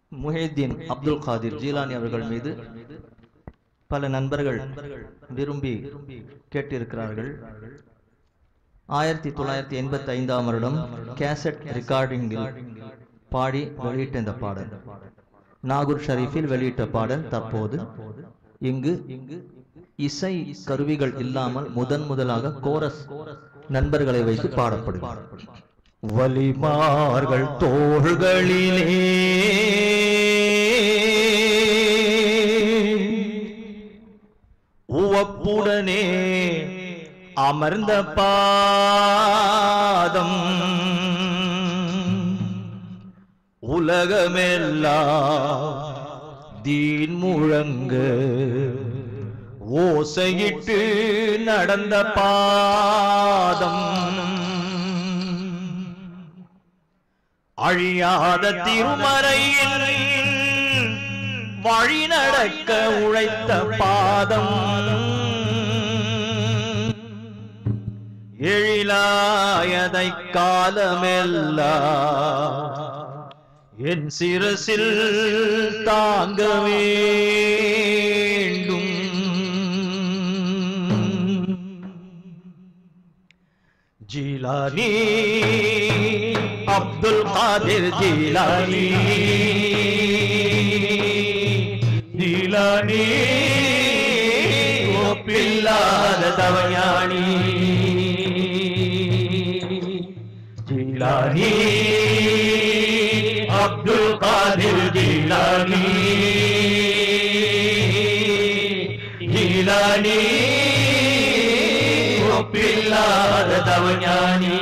முஹைதீன் அப்துல் காதிர் ஜீலானி அவர்கள் மீது பல நண்பர்கள் விரும்பி கேட்டிருக்கிறார்கள் ஆயிரத்தி தொள்ளாயிரத்தி எண்பத்தி ஐந்தாம் வருடம் கேசட் ரெக்கார்டிங்கில் பாடி வெளியிட்ட இந்த பாடல் நாகூர் ஷரீஃபில் வெளியிட்ட பாடல் தற்போது இங்கு இசை கருவிகள் இல்லாமல் முதன் முதலாக கோரஸ் நண்பர்களை வைத்து பாடப்படுகிறது வலிமார்கள் தோள்களிலே உவப்புடனே அமர்ந்த பாதம் உலகமெல்லாம் தீன் முழங்க ஓசையிட்டு நடந்த பாதம் அழியாத திருமறையில் வழி நடக்க உழைத்த பாதம் எழிலாயதை காலமெல்லாம் என் சிரசில் தாங்க வேண்டும் ஜீலானி அப்துல் காதிர் ஜீலானி ஜீலானி ஒப்பில்லாத தவஞானி ஜீலானி அப்துல் காதிர் ஜீலானி ஜீலானி ஒப்பில்லாத தவஞானி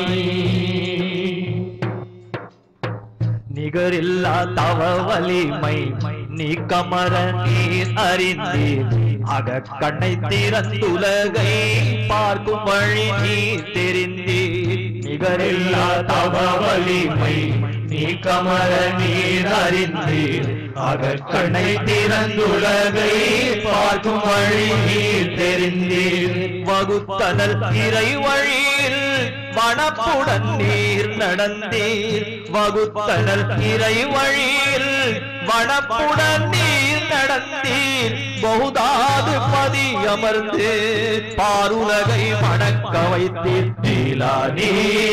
நிகரில்லா தவ வலிமை நீ கமர நீர் அறிந்தீர் அக கண்ணை திறந்துலகை பார்க்கும் வழி நீ தெரிந்தீர் நிகரில்லா தவ வலிமை நீ கமர நீர் அறிந்தீர் அக கண்ணை திறந்துலகை பார்க்கும் வழி நீர் தெரிந்தீர் வகுத்தனல் இறை வழியில் வனப்புடன் நீர் நடந்தீர் வகுத்தனல் இறை வழியில் வனப்புடன் நீர் நடந்தீர் பௌதாது பதி அமர்ந்து பாருலகை மணக்க வைத்தீர் ஜீலானி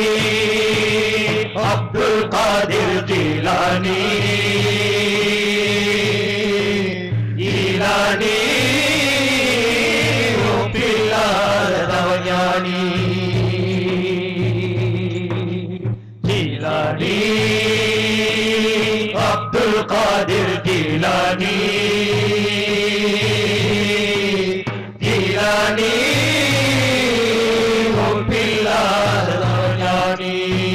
அப்துல் காதிர் ஜீலானி ஈலானி ஒப்பில்லாத தவஞானி ஜீலானி அப்துல் காதிர் ஜீலானி ஜீலானி ஒப்பில்லாத தவஞானி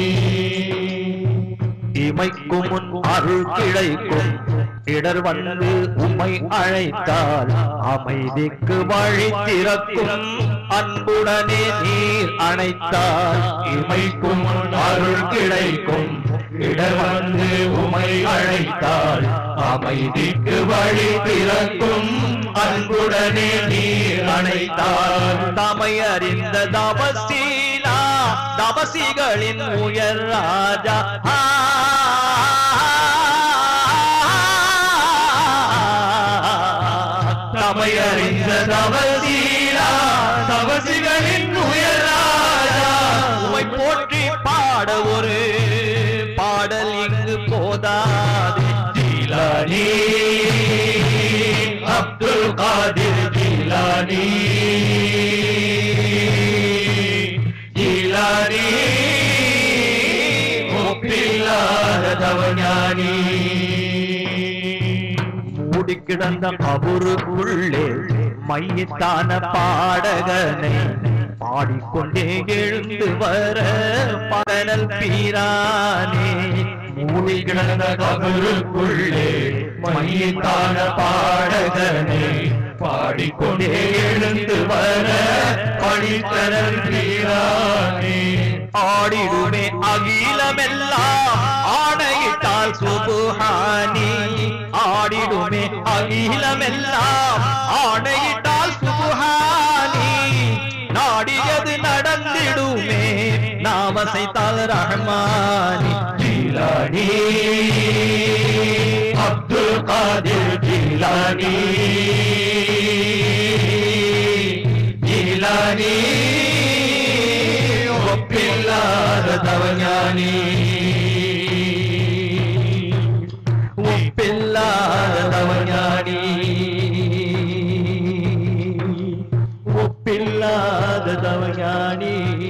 இமைக்கும் முன் அருள் கிடைக்கும் இடர் வந்து உம்மை அழைத்தால் அமைதிக்கு வழி திறக்கும் அன்புடனே நீர் அணைத்தால் இமைக்கும் முன் அருள் கிடைக்கும் இடர் வந்து உமை அழைத்தால் அமைதிக்கு வழி திறக்கும் அன்புடனே நீர் அணைத்தால் தமை அறிந்த தபசீலா தபசிகளின் உயர் ராஜா ஆ தமை அறிந்த தவசீலா தவசிகளின் உயர் ராஜா உமை போற்றி பாட ஒரு பாடல் இங்கு போதாது ஜீலானி அப்துல் காதிர் ஜீலானி ஜீலானி ஒப்பில்லாத தவஞானி மூடி கிடந்த கபருக்குள்ளே மையத்தான பாடகனை பாடிக்கொண்டே எழுந்து வர பகனல் பீரானே மூடி கிடந்த கபருக்குள்ளே மையத்தான பாடகனை பாடிக்கொண்டே எழுந்து வர படித்தனல் பீரானே ஆடிடுமே அகிலமெல்லாம் ஆணையிட்டால் சுபுஹானி ஆடிடுமே அகிலமெல்லாம் ஆணையிட்டால் சுபுஹானி நாடியது நடந்திடுமே நாமசைத்தால் ரஹ்மானி ஜீலானி அப்துல் காதிர் ஜீலானி ஜீலானி ஒப்பில்லாத தவஞானி ஒப்பில்லாத தவஞானி ஒப்பில்லாத தவஞானி